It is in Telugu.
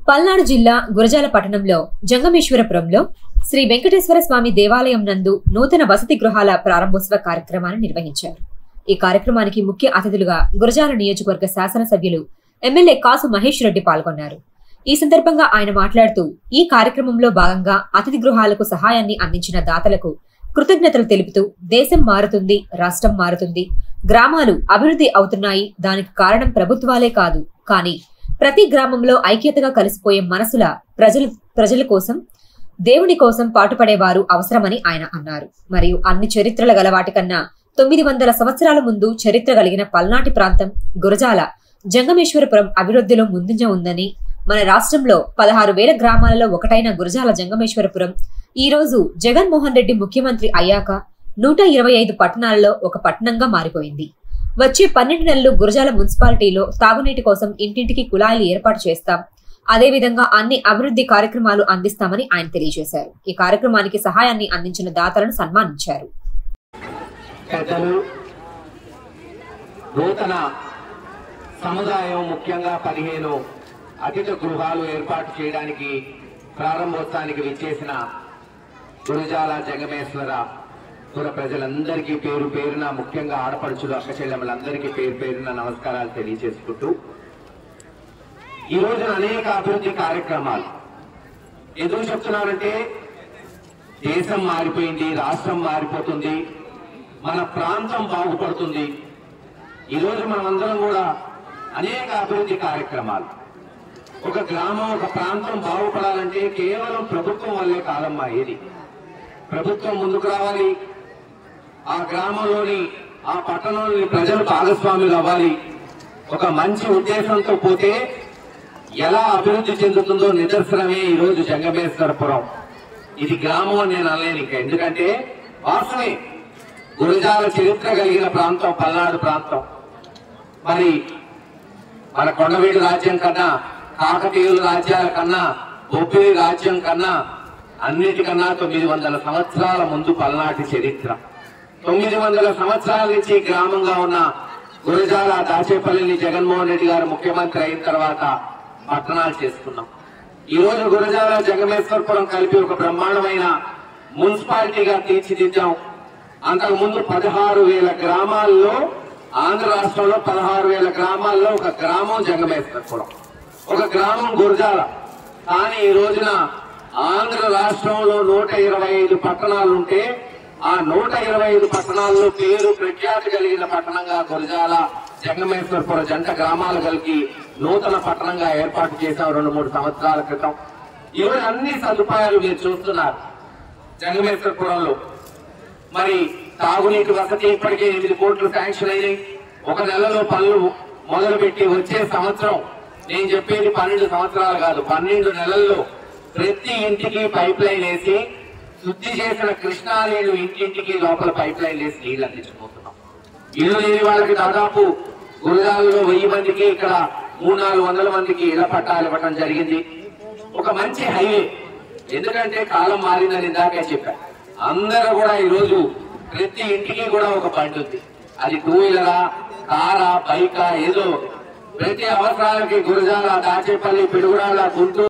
పల్నాడు జిల్లా గురజాల పట్టణంలో జంగమేశ్వరపురంలో శ్రీ వెంకటేశ్వర స్వామి దేవాలయం నందు నూతన వసతి గృహాల ప్రారంభోత్సవ కార్యక్రమాన్ని నిర్వహించారు ఈ కార్యక్రమానికి ముఖ్య అతిథులుగా గురజాల నియోజకవర్గ శాసనసభ్యులు ఎమ్మెల్యే కాసు మహేష్ రెడ్డి పాల్గొన్నారు ఈ సందర్భంగా ఆయన మాట్లాడుతూ ఈ కార్యక్రమంలో భాగంగా అతిథి గృహాలకు సహాయాన్ని అందించిన దాతలకు కృతజ్ఞతలు తెలుపుతూ దేశం మారుతుంది రాష్ట్రం మారుతుంది గ్రామాలు అభివృద్ధి అవుతున్నాయి దానికి కారణం ప్రభుత్వాలే కాదు కానీ ప్రతి గ్రామంలో ఐక్యతగా కలిసిపోయే మనసుల ప్రజలు ప్రజల కోసం దేవుని కోసం పాటుపడేవారు అవసరమని ఆయన అన్నారు మరియు అన్ని చరిత్రల గల వాటికన్నా తొమ్మిది వందల సంవత్సరాల ముందు చరిత్ర కలిగిన పల్నాటి ప్రాంతం గురజాల జంగమేశ్వరపురం అభివృద్ధిలో ముందుంజ ఉందని మన రాష్ట్రంలో పదహారు వేల గ్రామాలలో ఒకటైన గురజాల జంగమేశ్వరపురం ఈ రోజు జగన్మోహన్ రెడ్డి ముఖ్యమంత్రి అయ్యాక నూట ఇరవై ఐదు పట్టణాలలో ఒక పట్టణంగా మారిపోయింది వచ్చే పన్నెండు నెలలు గురజాల మున్సిపాలిటీలో తాగునీటి కోసం ఇంటింటికి కుళాయిలు ఏర్పాటు చేస్తాం అదేవిధంగా అన్ని అభివృద్ధి కార్యక్రమాలు అందిస్తామని ఆయన తెలియజేశారు ఈ కార్యక్రమానికి సహాయాన్ని అందించిన దాతలను సన్మానించారు పెద్దలు నూతన సముదాయం ముఖ్యంగా పదిహేను అతిథి గృహాలు ఏర్పాటు చేయడానికి ప్రారంభోత్సవానికి విచ్చేసిన గురుజాల జగమేశ్వర పుర ప్రజలందరికీ పేరు పేరున ముఖ్యంగా ఆడపడుచులు అక్క చెల్లెమ్మలందరికీ పేరు పేరున నమస్కారాలు తెలియజేసుకుంటూ ఈ రోజున అనేక అభివృద్ధి కార్యక్రమాలు ఎందుకు చెప్తున్నానంటే దేశం మారిపోయింది రాష్ట్రం మారిపోతుంది మన ప్రాంతం బాగుపడుతుంది ఈరోజు మనం అందరం కూడా అనేక అభివృద్ధి కార్యక్రమాలు ఒక గ్రామం ఒక ప్రాంతం బాగుపడాలంటే కేవలం ప్రభుత్వం వల్లే కాదమ్మా ఏది ప్రభుత్వం ముందుకు రావాలి ఆ గ్రామంలోని ఆ పట్టణంలోని ప్రజలు భాగస్వాములు అవ్వాలి ఒక మంచి ఉద్దేశంతో పోతే ఎలా అభివృద్ధి చెందుతుందో నిదర్శనమే ఈరోజు జంగమేశ్వరపురం ఇది గ్రామం అని నేను అనలేను ఇంకా ఎందుకంటే వాస్తవే గురజాల చరిత్ర కలిగిన ప్రాంతం పల్నాడు ప్రాంతం మరి మన కొండవీడు రాజ్యం కన్నా కాకతీయుల రాజ్యాల కన్నా బొబ్బిలి రాజ్యం కన్నా అన్నిటికన్నా తొమ్మిది వందల సంవత్సరాల ముందు పల్నాటి చరిత్ర తొమ్మిది వందల సంవత్సరాల నుంచి గ్రామంగా ఉన్న గురజాల దాచేపల్లిని జగన్మోహన్ రెడ్డి గారు ముఖ్యమంత్రి అయిన తర్వాత పట్టణాలు చేసుకున్నాం ఈ రోజు గురజాల జగమేశ్వరపురం కలిపి ఒక బ్రహ్మాండమైన మున్సిపాలిటీగా తీర్చిదిద్దాం అంతకు ముందు పదహారు వేల గ్రామాల్లో ఆంధ్ర రాష్ట్రంలో పదహారు వేల గ్రామాల్లో ఒక గ్రామం జంగమేశ్వరపురం ఒక గ్రామం గురజాల కానీ ఈ రోజున ఆంధ్ర రాష్ట్రంలో నూట ఇరవై ఐదు పట్టణాలు ఉంటే ఆ నూట ఇరవై ఐదు పట్టణాల్లో పేరు ప్రఖ్యాతి కలిగిన పట్టణంగా గురజాల జంగమేశ్వరపురం జంట గ్రామాలు కలిగి నూతన పట్టణంగా ఏర్పాటు చేశాం రెండు మూడు సంవత్సరాల క్రితం ఈరోజు అన్ని సదుపాయాలు మీరు చూస్తున్నారు జంగమేశ్వరపురంలో మరి తాగునీటి వసతి ఇప్పటికే ఎనిమిది కోట్లు శాంక్షన్ అయినాయి ఒక నెలలో పనులు మొదలు పెట్టి వచ్చే సంవత్సరం నేను చెప్పేది పన్నెండు సంవత్సరాలు కాదు పన్నెండు నెలల్లో ప్రతి ఇంటికి పైప్ లైన్ వేసి శుద్ధి చేసిన కృష్ణా నీళ్లు ఇంటింటికి లోపల పైప్ లైన్ వేసి నీళ్లు అందించబోతున్నాం ఇల్లు లేని వాళ్ళకి దాదాపు గురజాలలో వెయ్యి మందికి ఇక్కడ మూడు నాలుగు వందల మందికి ఇళ్ల పట్టాలు ఇవ్వడం జరిగింది ఒక మంచి హైవే ఎందుకంటే కాలం మారిందని ఇందాకే చెప్పా అందరూ కూడా ఈ రోజు ప్రతి ఇంటికి కూడా ఒక బండి ఉంది అది టూ వీలరా కారా బైకా ఏదో ప్రతి అవసరాలకి గురజాల దాచేపల్లి పిడుగురాల గుంటూరు